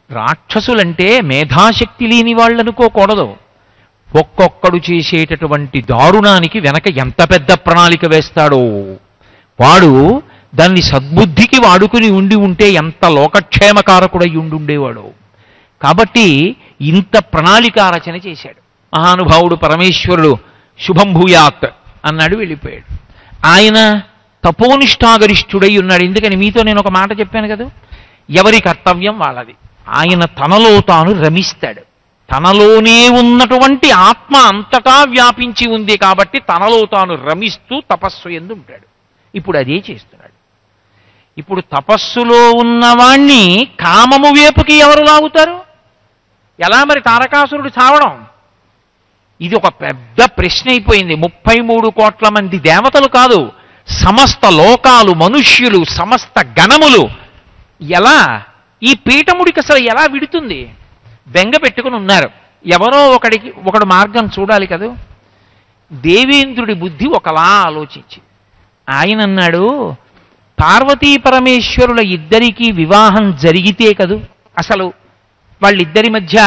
రాక్షసులంటే మేధాశక్తి లేని వాళ్ళు అనుకోకూడదు ఒక్కొక్కడు చేసేటటువంటి దారుణానికి వెనక ఎంత పెద్ద ప్రణాళిక వేస్తాడో వాడు దాన్ని సద్బుద్ధికి వాడుకుని ఉండి ఉంటే ఎంత లోకక్షేమకారకుడై ఉండుండేవాడు కాబట్టి ఇంత ప్రణాళిక రచన చేశాడు మహానుభావుడు పరమేశ్వరుడు శుభం భూయాత్ అన్నాడు వెళ్ళిపోయాడు ఆయన తపోనిష్టాగరిష్ఠుడై ఉన్నాడు ఎందుకని మీతో నేను ఒక మాట చెప్పాను కదా ఎవరి కర్తవ్యం వాళ్ళది ఆయన తనలో తాను రమిస్తాడు తనలోనే ఉన్నటువంటి ఆత్మ అంతటా వ్యాపించి ఉంది కాబట్టి తనలో తాను రమిస్తూ తపస్సు ఎందు ఉంటాడు ఇప్పుడు అదే చేస్తున్నాడు ఇప్పుడు తపస్సులో ఉన్నవాణ్ణి కామము వేపుకి ఎవరు లాగుతారు ఎలా మరి తారకాసురుడు చావడం ఇది ఒక పెద్ద ప్రశ్న అయిపోయింది ముప్పై మూడు కోట్ల మంది దేవతలు కాదు సమస్త లోకాలు మనుష్యులు సమస్త గణములు ఎలా ఈ పీఠముడికి అసలు ఎలా విడుతుంది బెంగ పెట్టుకుని ఉన్నారు ఎవరో ఒకడికి ఒకడు మార్గం చూడాలి కదూ దేవేంద్రుడి బుద్ధి ఒకలా ఆలోచించి ఆయన అన్నాడు పార్వతీ పరమేశ్వరుల ఇద్దరికీ వివాహం జరిగితే కదూ అసలు వాళ్ళిద్దరి మధ్య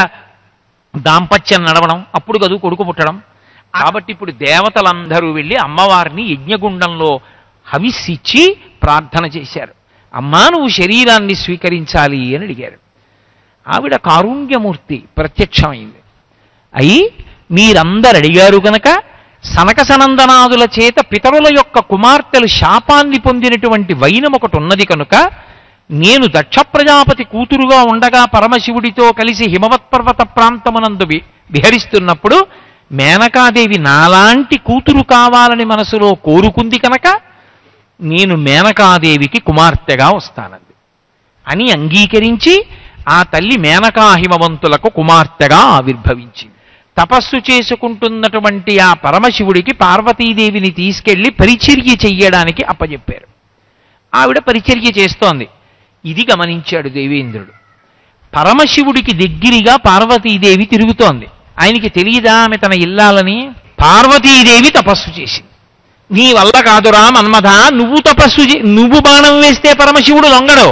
దాంపత్యం నడవడం అప్పుడు కదూ కొడుకు పుట్టడం కాబట్టి ఇప్పుడు దేవతలందరూ వెళ్ళి అమ్మవారిని యజ్ఞగుండంలో హవిస్సిచ్చి ప్రార్థన చేశారు అమ్మా నువ్వు శరీరాన్ని స్వీకరించాలి అని అడిగారు ఆవిడ కారుణ్యమూర్తి ప్రత్యక్షమైంది అయి మీరందరు అడిగారు గనక సనక సనందనాదుల చేత పితరుల యొక్క కుమార్తెలు శాపాన్ని పొందినటువంటి వైనం ఒకటి ఉన్నది కనుక నేను దక్ష ప్రజాపతి కూతురుగా ఉండగా పరమశివుడితో కలిసి హిమవత్పర్వత ప్రాంతమునందు వి- విహరిస్తున్నప్పుడు మేనకాదేవి నాలాంటి కూతురు కావాలని మనసులో కోరుకుంది కనుక నేను మేనకాదేవికి కుమార్తెగా వస్తానంది అని అంగీకరించి ఆ తల్లి మేనకా హిమవంతులకు కుమార్తెగా ఆవిర్భవించింది తపస్సు చేసుకుంటున్నటువంటి ఆ పరమశివుడికి పార్వతీదేవిని తీసుకెళ్లి పరిచర్య చెయ్యడానికి అప్పచెప్పారు ఆవిడ పరిచర్య చేస్తోంది ఇది గమనించాడు దేవేంద్రుడు పరమశివుడికి దగ్గరగా పార్వతీదేవి తిరుగుతోంది ఆయనకి తెలియదా ఆమె తన ఇల్లాలని పార్వతీదేవి తపస్సు చేసింది నీ వల్ల కాదురా మన్మథ నువ్వు తపస్సు చే- నువ్వు బాణం వేస్తే పరమశివుడు లొంగడు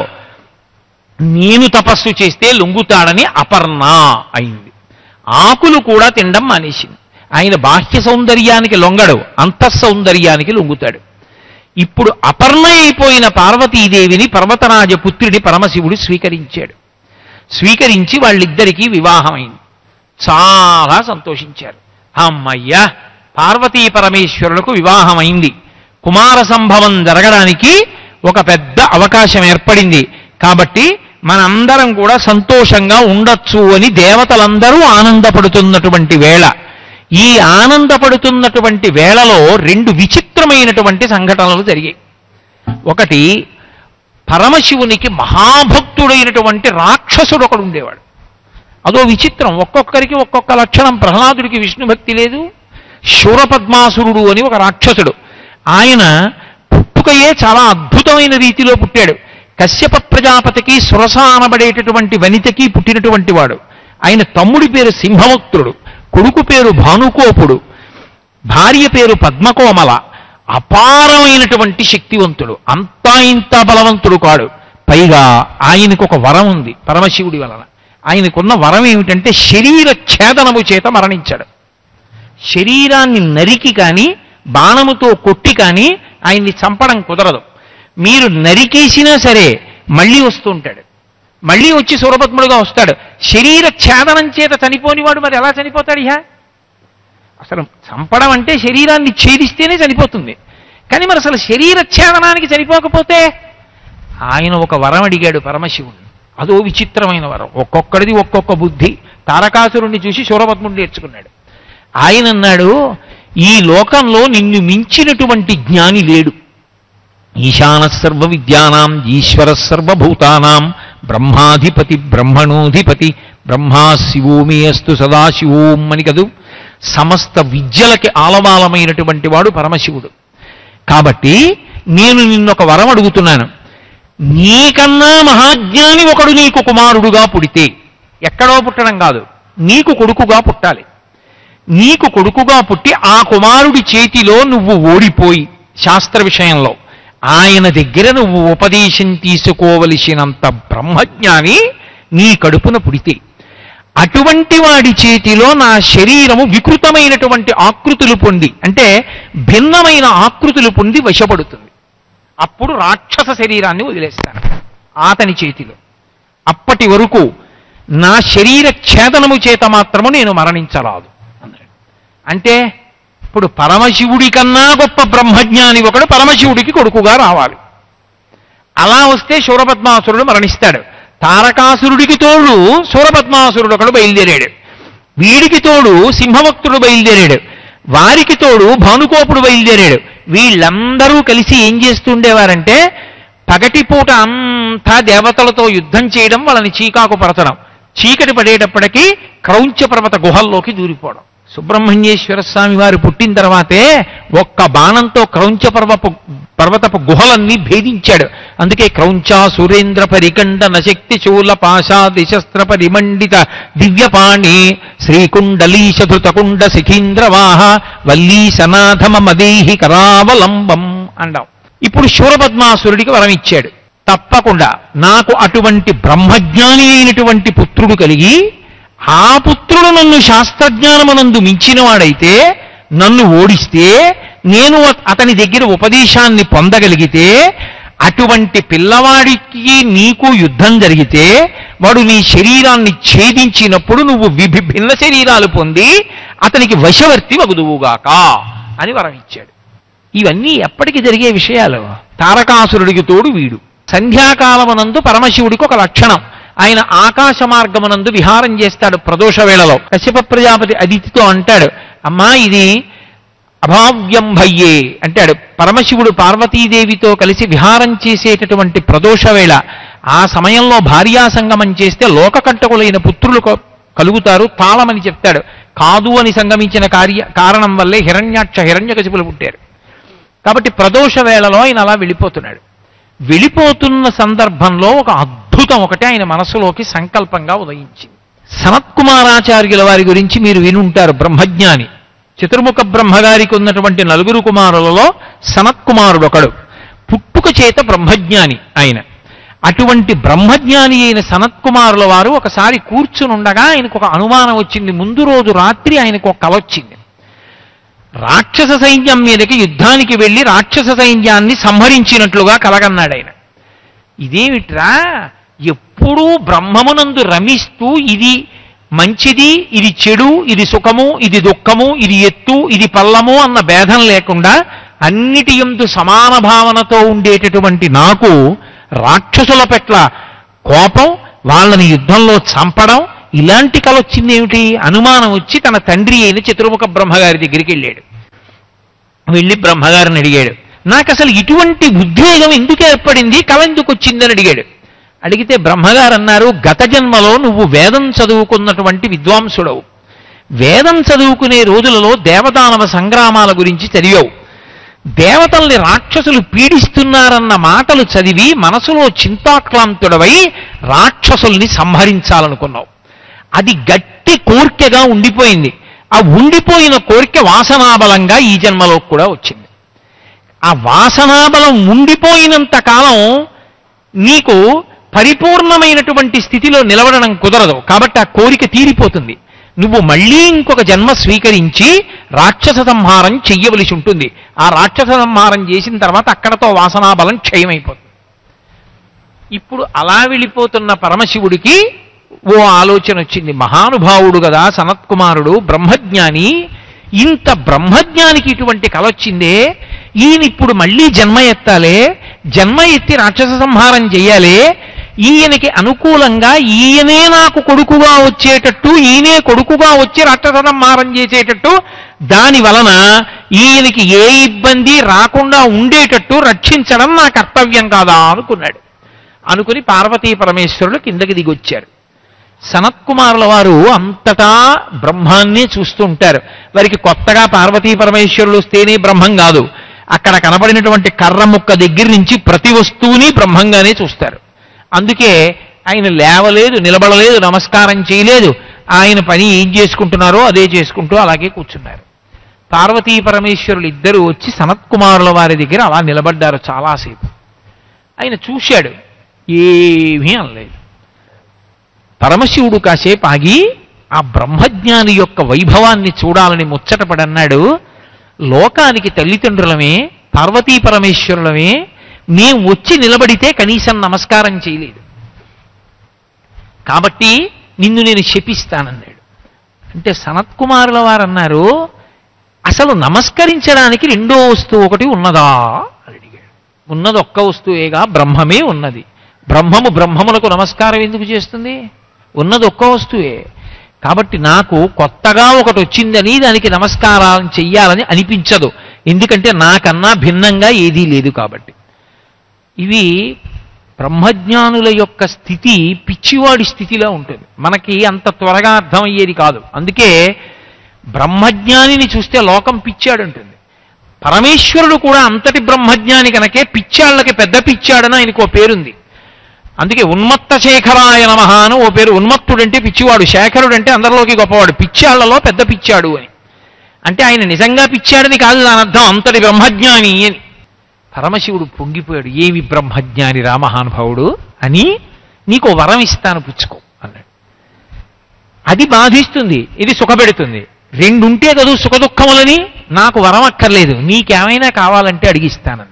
నేను తపస్సు చేస్తే లొంగుతాడని అపర్ణ అయింది ఆకులు కూడా తినడం మానేసింది ఆయన బాహ్య సౌందర్యానికి లొంగడు అంతః సౌందర్యానికి లొంగుతాడు ఇప్పుడు అపర్ణ అయిపోయిన పార్వతీదేవిని పర్వతరాజ పుత్రుడి పరమశివుడు స్వీకరించాడు స్వీకరించి వాళ్ళిద్దరికీ వివాహమైంది చాలా సంతోషించారు అమ్మయ్యా పార్వతీ పరమేశ్వరులకు వివాహమైంది కుమార సంభవం జరగడానికి ఒక పెద్ద అవకాశం ఏర్పడింది కాబట్టి మనందరం కూడా సంతోషంగా ఉండొచ్చు అని దేవతలందరూ ఆనందపడుతున్నటువంటి వేళ ఈ ఆనందపడుతున్నటువంటి వేళలో రెండు విచిత్రమైనటువంటి సంఘటనలు జరిగాయి ఒకటి పరమశివునికి మహాభక్తుడైనటువంటి రాక్షసుడు ఒకడు ఉండేవాడు అదో విచిత్రం ఒక్కొక్కరికి ఒక్కొక్క లక్షణం ప్రహ్లాదుడికి విష్ణు భక్తి లేదు శూరపద్మాసురుడు అని ఒక రాక్షసుడు ఆయన పుట్టుకయే చాలా అద్భుతమైన రీతిలో పుట్టాడు కశ్యప ప్రజాపతికి సురస అనబడేటటువంటి వనితకి పుట్టినటువంటి వాడు ఆయన తమ్ముడి పేరు సింహముక్తుడు కొడుకు పేరు భానుకోపుడు భార్య పేరు పద్మకోమల అపారమైనటువంటి శక్తివంతుడు అంతా ఇంత బలవంతుడు కాడు పైగా ఆయనకు ఒక వరం ఉంది పరమశివుడి వలన ఆయనకున్న వరం ఏమిటంటే శరీర ఛేదనము చేత మరణించాడు శరీరాన్ని నరికి కానీ బాణముతో కొట్టి కానీ ఆయన్ని చంపడం కుదరదు మీరు నరికేసినా సరే మళ్ళీ వస్తూ ఉంటాడు మళ్ళీ వచ్చి సూరపద్ముడుగా వస్తాడు శరీర ఛేదనం చేత చనిపోనివాడు మరి ఎలా చనిపోతాడు ఇహ అసలు చంపడం అంటే శరీరాన్ని ఛేదిస్తేనే చనిపోతుంది కానీ మరి అసలు శరీర ఛేదనానికి చనిపోకపోతే ఆయన ఒక వరం అడిగాడు పరమశివుడు అదో విచిత్రమైన వరం ఒక్కొక్కడిది ఒక్కొక్క బుద్ధి తారకాసురుణ్ణి చూసి శూరపద్ముడు నేర్చుకున్నాడు ఆయన అన్నాడు ఈ లోకంలో నిన్ను మించినటువంటి జ్ఞాని లేడు ఈశాన సర్వ విద్యానాం ఈశ్వర సర్వభూతానాం బ్రహ్మాధిపతి బ్రహ్మణోధిపతి బ్రహ్మా శివోమి అస్తు సదాశివోం అని కదూ సమస్త విద్యలకి ఆలవాలమైనటువంటి వాడు పరమశివుడు కాబట్టి నేను నిన్నొక వరం అడుగుతున్నాను నీకన్నా మహాజ్ఞాని ఒకడు నీకు కుమారుడుగా పుడితే ఎక్కడో పుట్టడం కాదు నీకు కొడుకుగా పుట్టాలి నీకు కొడుకుగా పుట్టి ఆ కుమారుడి చేతిలో నువ్వు ఓడిపోయి శాస్త్ర విషయంలో ఆయన దగ్గర నువ్వు ఉపదేశం తీసుకోవలసినంత బ్రహ్మజ్ఞాని నీ కడుపున పుడితే అటువంటి వాడి చేతిలో నా శరీరము వికృతమైనటువంటి ఆకృతులు పొంది అంటే భిన్నమైన ఆకృతులు పొంది వశపడుతుంది అప్పుడు రాక్షస శరీరాన్ని వదిలేస్తాను అతని చేతిలో అప్పటి వరకు నా శరీర ఛేదనము చేత మాత్రము నేను మరణించరాదు అన్నాడు అంటే ఇప్పుడు పరమశివుడి కన్నా గొప్ప బ్రహ్మజ్ఞాని ఒకడు పరమశివుడికి కొడుకుగా రావాలి అలా వస్తే శూరపద్మాసురుడు మరణిస్తాడు తారకాసురుడికి తోడు శూరపద్మాసురుడు ఒకడు బయలుదేరాడు వీడికి తోడు సింహభక్తుడు బయలుదేరాడు వారికి తోడు భానుకోపుడు బయలుదేరాడు వీళ్ళందరూ కలిసి ఏం చేస్తుండేవారంటే పగటిపూట అంతా దేవతలతో యుద్ధం చేయడం వాళ్ళని చీకాకు పరచడం చీకటి పడేటప్పటికీ క్రౌంచ పర్వత గుహల్లోకి దూరిపోవడం సుబ్రహ్మణ్యేశ్వర స్వామి వారు పుట్టిన తర్వాతే ఒక్క బాణంతో క్రౌంచ పర్వపు పర్వతపు గుహలన్నీ భేదించాడు అందుకే క్రౌంచ సురేంద్ర పరికండ నశక్తి శూల పాశాది శస్త్ర పరిమండిత దివ్యపాణి శ్రీకుండలీశధృతకుండ శిఖీంద్రవాహ వల్లీశనాథమ మదేహి కరావలంబం అండాం ఇప్పుడు శూరపద్మాసురుడికి వరం ఇచ్చాడు తప్పకుండా నాకు అటువంటి బ్రహ్మజ్ఞాని అయినటువంటి పుత్రుడు కలిగి ఆ పుత్రుడు నన్ను శాస్త్రజ్ఞానమునందు మించినవాడైతే నన్ను ఓడిస్తే నేను అతని దగ్గర ఉపదేశాన్ని పొందగలిగితే అటువంటి పిల్లవాడికి నీకు యుద్ధం జరిగితే వాడు నీ శరీరాన్ని ఛేదించినప్పుడు నువ్వు విభి భిన్న శరీరాలు పొంది అతనికి వశవర్తి వగుదువుగాక అని వరం ఇచ్చాడు ఇవన్నీ ఎప్పటికి జరిగే విషయాలు తారకాసురుడికి తోడు వీడు సంధ్యాకాలమునందు పరమశివుడికి ఒక లక్షణం ఆయన ఆకాశ మార్గమునందు విహారం చేస్తాడు ప్రదోష వేళలో కశ్యప ప్రజాపతి అదితితో అంటాడు అమ్మా ఇది అభావ్యం భయ్యే అంటాడు పరమశివుడు పార్వతీదేవితో కలిసి విహారం చేసేటటువంటి ప్రదోష వేళ ఆ సమయంలో భార్యా సంగమం చేస్తే లోకకంటకులైన పుత్రులు కొ- కలుగుతారు తాళమని చెప్తాడు కాదు అని సంగమించిన కార్య కారణం వల్లే హిరణ్యాక్ష హిరణ్యకశిపులు పుట్టారు కాబట్టి ప్రదోష వేళలో ఆయన అలా వెళ్ళిపోతున్నాడు వెళ్ళిపోతున్న సందర్భంలో ఒక అద్భుతం ఒకటి ఆయన మనసులోకి సంకల్పంగా ఉదయించింది సనత్కుమారాచార్యుల వారి గురించి మీరు వినుంటారు బ్రహ్మజ్ఞాని చతుర్ముఖ బ్రహ్మగారికి ఉన్నటువంటి నలుగురు కుమారులలో సనత్కుమారుడు ఒకడు పుట్టుక చేత బ్రహ్మజ్ఞాని ఆయన అటువంటి బ్రహ్మజ్ఞాని అయిన సనత్కుమారుల వారు ఒకసారి కూర్చునుండగా ఆయనకు ఒక అనుమానం వచ్చింది ముందు రోజు రాత్రి ఆయనకు ఒక కల వచ్చింది రాక్షస సైన్యం మీదకి యుద్ధానికి వెళ్ళి రాక్షస సైన్యాన్ని సంహరించినట్లుగా కలగన్నాడు ఆయన ఇదేమిట్రా ఎప్పుడూ బ్రహ్మమునందు రమిస్తూ ఇది మంచిది ఇది చెడు ఇది సుఖము ఇది దుఃఖము ఇది ఎత్తు ఇది పల్లము అన్న భేదం లేకుండా అన్నిటి ఎందు సమాన భావనతో ఉండేటటువంటి నాకు రాక్షసుల పట్ల కోపం వాళ్ళని యుద్ధంలో చంపడం ఇలాంటి కల వచ్చింది ఏమిటి అనుమానం వచ్చి తన తండ్రి అయిన చతుర్ముఖ బ్రహ్మగారి దగ్గరికి వెళ్ళాడు వెళ్ళి బ్రహ్మగారిని అడిగాడు నాకు అసలు ఇటువంటి ఉద్వేగం ఎందుకు ఏర్పడింది కళ ఎందుకు వచ్చిందని అడిగాడు అడిగితే బ్రహ్మగారు అన్నారు గత జన్మలో నువ్వు వేదం చదువుకున్నటువంటి విద్వాంసుడవు వేదం చదువుకునే రోజులలో దేవదానవ సంగ్రామాల గురించి చదివావు దేవతల్ని రాక్షసులు పీడిస్తున్నారన్న మాటలు చదివి మనసులో చింతాక్లాంతుడవై రాక్షసుల్ని సంహరించాలనుకున్నావు అది గట్టి కోర్కెగా ఉండిపోయింది ఆ ఉండిపోయిన కోరిక వాసనాబలంగా ఈ జన్మలో కూడా వచ్చింది ఆ వాసనాబలం ఉండిపోయినంత కాలం నీకు పరిపూర్ణమైనటువంటి స్థితిలో నిలబడడం కుదరదు కాబట్టి ఆ కోరిక తీరిపోతుంది నువ్వు మళ్ళీ ఇంకొక జన్మ స్వీకరించి రాక్షస సంహారం చెయ్యవలసి ఉంటుంది ఆ రాక్షస సంహారం చేసిన తర్వాత అక్కడతో వాసనాబలం క్షయమైపోతుంది ఇప్పుడు అలా వెళ్ళిపోతున్న పరమశివుడికి ఓ ఆలోచన వచ్చింది మహానుభావుడు కదా సనత్కుమారుడు బ్రహ్మజ్ఞాని ఇంత బ్రహ్మజ్ఞానికి ఇటువంటి కల వచ్చిందే ఈయన ఇప్పుడు మళ్ళీ జన్మ ఎత్తాలే జన్మ ఎత్తి రాక్షస సంహారం చెయ్యాలి ఈయనకి అనుకూలంగా ఈయనే నాకు కొడుకుగా వచ్చేటట్టు ఈయనే కొడుకుగా వచ్చి రాక్షస సంహారం చేసేటట్టు దాని వలన ఈయనకి ఏ ఇబ్బంది రాకుండా ఉండేటట్టు రక్షించడం నా కర్తవ్యం కాదా అనుకున్నాడు అనుకుని పార్వతీ పరమేశ్వరులు కిందకి దిగొచ్చారు సనత్కుమారుల వారు అంతటా బ్రహ్మాన్నే చూస్తూ ఉంటారు వారికి కొత్తగా పార్వతీ పరమేశ్వరులు వస్తేనే బ్రహ్మం కాదు అక్కడ కనబడినటువంటి కర్ర ముక్క దగ్గర నుంచి ప్రతి వస్తువుని బ్రహ్మంగానే చూస్తారు అందుకే ఆయన లేవలేదు నిలబడలేదు నమస్కారం చేయలేదు ఆయన పని ఏం చేసుకుంటున్నారో అదే చేసుకుంటూ అలాగే కూర్చున్నారు పార్వతీ పరమేశ్వరులు ఇద్దరు వచ్చి సనత్కుమారుల వారి దగ్గర అలా నిలబడ్డారు చాలాసేపు ఆయన చూశాడు ఏమీ అనలేదు పరమశివుడు కాసేపు ఆగి ఆ బ్రహ్మజ్ఞాని యొక్క వైభవాన్ని చూడాలని ముచ్చటపడన్నాడు లోకానికి తల్లిదండ్రులమే పార్వతీ పరమేశ్వరులమే మేము వచ్చి నిలబడితే కనీసం నమస్కారం చేయలేదు కాబట్టి నిన్ను నేను శపిస్తానన్నాడు అంటే సనత్కుమారుల వారు అన్నారు అసలు నమస్కరించడానికి రెండో వస్తువు ఒకటి ఉన్నదా అని అడిగాడు ఉన్నది ఒక్క వస్తువేగా బ్రహ్మమే ఉన్నది బ్రహ్మము బ్రహ్మములకు నమస్కారం ఎందుకు చేస్తుంది ఉన్నది ఒక్క వస్తువే కాబట్టి నాకు కొత్తగా ఒకటి వచ్చిందని దానికి నమస్కారం చెయ్యాలని అనిపించదు ఎందుకంటే నాకన్నా భిన్నంగా ఏదీ లేదు కాబట్టి ఇవి బ్రహ్మజ్ఞానుల యొక్క స్థితి పిచ్చివాడి స్థితిలో ఉంటుంది మనకి అంత త్వరగా అర్థమయ్యేది కాదు అందుకే బ్రహ్మజ్ఞానిని చూస్తే లోకం పిచ్చాడంటుంది పరమేశ్వరుడు కూడా అంతటి బ్రహ్మజ్ఞాని కనుకే పిచ్చాళ్ళకి పెద్ద పిచ్చాడని ఆయనకు ఓ పేరుంది అందుకే ఉన్మత్త శేఖరాయ నమ అని ఓ పేరు ఉన్మత్తుడంటే పిచ్చివాడు శేఖరుడంటే అందరిలోకి గొప్పవాడు పిచ్చాళ్లలో పెద్ద పిచ్చాడు అని అంటే ఆయన నిజంగా పిచ్చాడని కాదు దాని అర్థం అంతటి బ్రహ్మజ్ఞాని అని పరమశివుడు పొంగిపోయాడు ఏమి బ్రహ్మజ్ఞాని రామహానుభావుడు అని నీకు వరం ఇస్తాను పుచ్చుకో అన్నాడు అది బాధిస్తుంది ఇది సుఖపెడుతుంది రెండుంటే కదూ సుఖదుఖములని నాకు వరం అక్కర్లేదు నీకేమైనా కావాలంటే అడిగిస్తానన్నాడు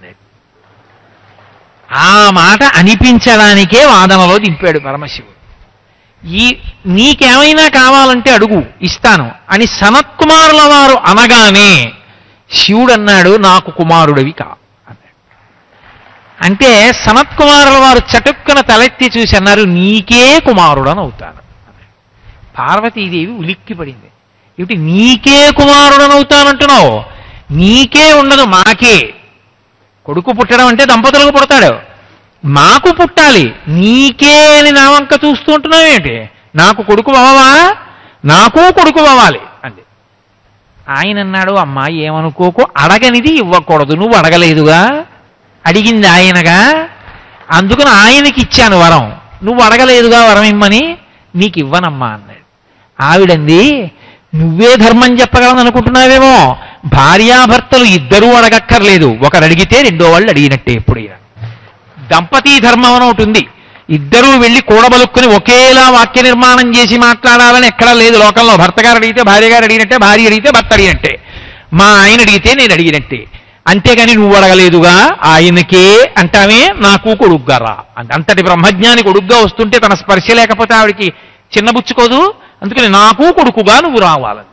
ఆ మాట అనిపించడానికే వాదనలో దింపాడు పరమశివుడు ఈ నీకేమైనా కావాలంటే అడుగు ఇస్తాను అని సనత్కుమారుల వారు అనగానే శివుడు అన్నాడు నాకు కుమారుడివి కా అన్నాడు అంటే సనత్కుమారుల వారు చటుక్కున తలెత్తి చూసి అన్నారు నీకే కుమారుడని అవుతాను పార్వతీదేవి ఉలిక్కిపడింది ఏమిటి నీకే కుమారుడని అవుతానంటున్నావు నీకే ఉండదు మాకే కొడుకు పుట్టడం అంటే దంపతులకు పుడతాడు మాకు పుట్టాలి నీకే అని నా వంక చూస్తూ ఉంటున్నావు ఏంటి నాకు కొడుకు అవ్వవా నాకు కొడుకు అవ్వాలి అంది ఆయన అన్నాడు అమ్మా ఏమనుకోకు అడగనిది ఇవ్వకూడదు నువ్వు అడగలేదుగా అడిగింది ఆయనగా అందుకని ఆయనకి ఇచ్చాను వరం నువ్వు అడగలేదుగా వరం ఇమ్మని నీకు ఇవ్వనమ్మా అన్నాడు ఆవిడంది నువ్వే ధర్మం చెప్పగలను అనుకుంటున్నావేమో భార్యాభర్తలు ఇద్దరూ అడగక్కర్లేదు ఒకరు అడిగితే రెండో వాళ్ళు అడిగినట్టే ఎప్పుడైనా దంపతీ ధర్మం అని ఒకటి ఉంది ఇద్దరూ వెళ్ళి కూడబలుక్కుని ఒకేలా వాక్య నిర్మాణం చేసి మాట్లాడాలని ఎక్కడా లేదు లోకంలో భర్త గారు అడిగితే భార్య గారు అడిగినట్టే భార్య అడిగితే భర్త అడిగినట్టే మా ఆయన అడిగితే నేను అడిగినట్టే అంతేగాని నువ్వు అడగలేదుగా ఆయనకే అంటామే నాకు కొడుగ్గా రా అంత- అంతటి బ్రహ్మజ్ఞాని కొడుగ్గా వస్తుంటే తన స్పర్శ లేకపోతే ఆవిడికి చిన్నబుచ్చుకోదు అందుకని నాకు కొడుకుగా నువ్వు రావాలని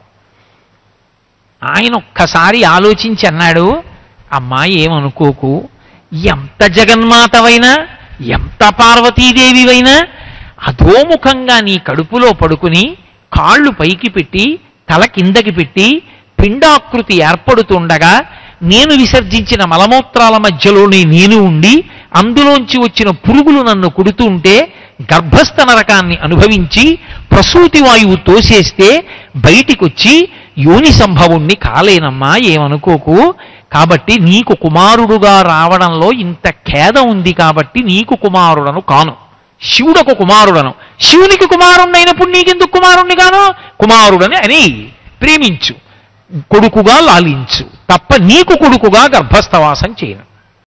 ఆయన ఒక్కసారి ఆలోచించి అన్నాడు అమ్మా ఏమనుకోకు ఎంత జగన్మాతవైనా ఎంత పార్వతీదేవివైనా అధోముఖంగా నీ కడుపులో పడుకుని కాళ్ళు పైకి పెట్టి తల కిందకి పెట్టి పిండాకృతి ఏర్పడుతుండగా నేను విసర్జించిన మలమూత్రాల మధ్యలోనే నేను ఉండి అందులోంచి వచ్చిన పురుగులు నన్ను కుడుతుంటే గర్భస్థ నరకాన్ని అనుభవించి ప్రసూతి వాయువు తోసేస్తే బయటికొచ్చి యోని సంభవుణ్ణి కాలేనమ్మా ఏమనుకోకు కాబట్టి నీకు కుమారుడుగా రావడంలో ఇంత ఖేద ఉంది కాబట్టి నీకు కుమారుడను కాను శివుడకు కుమారుడను శివునికి కుమారుణ్ణైనప్పుడు నీకెందుకు కుమారుణ్ణి గాను కుమారుడని అని ప్రేమించు కొడుకుగా లాలించు తప్ప నీకు కొడుకుగా గర్భస్థవాసం చేయను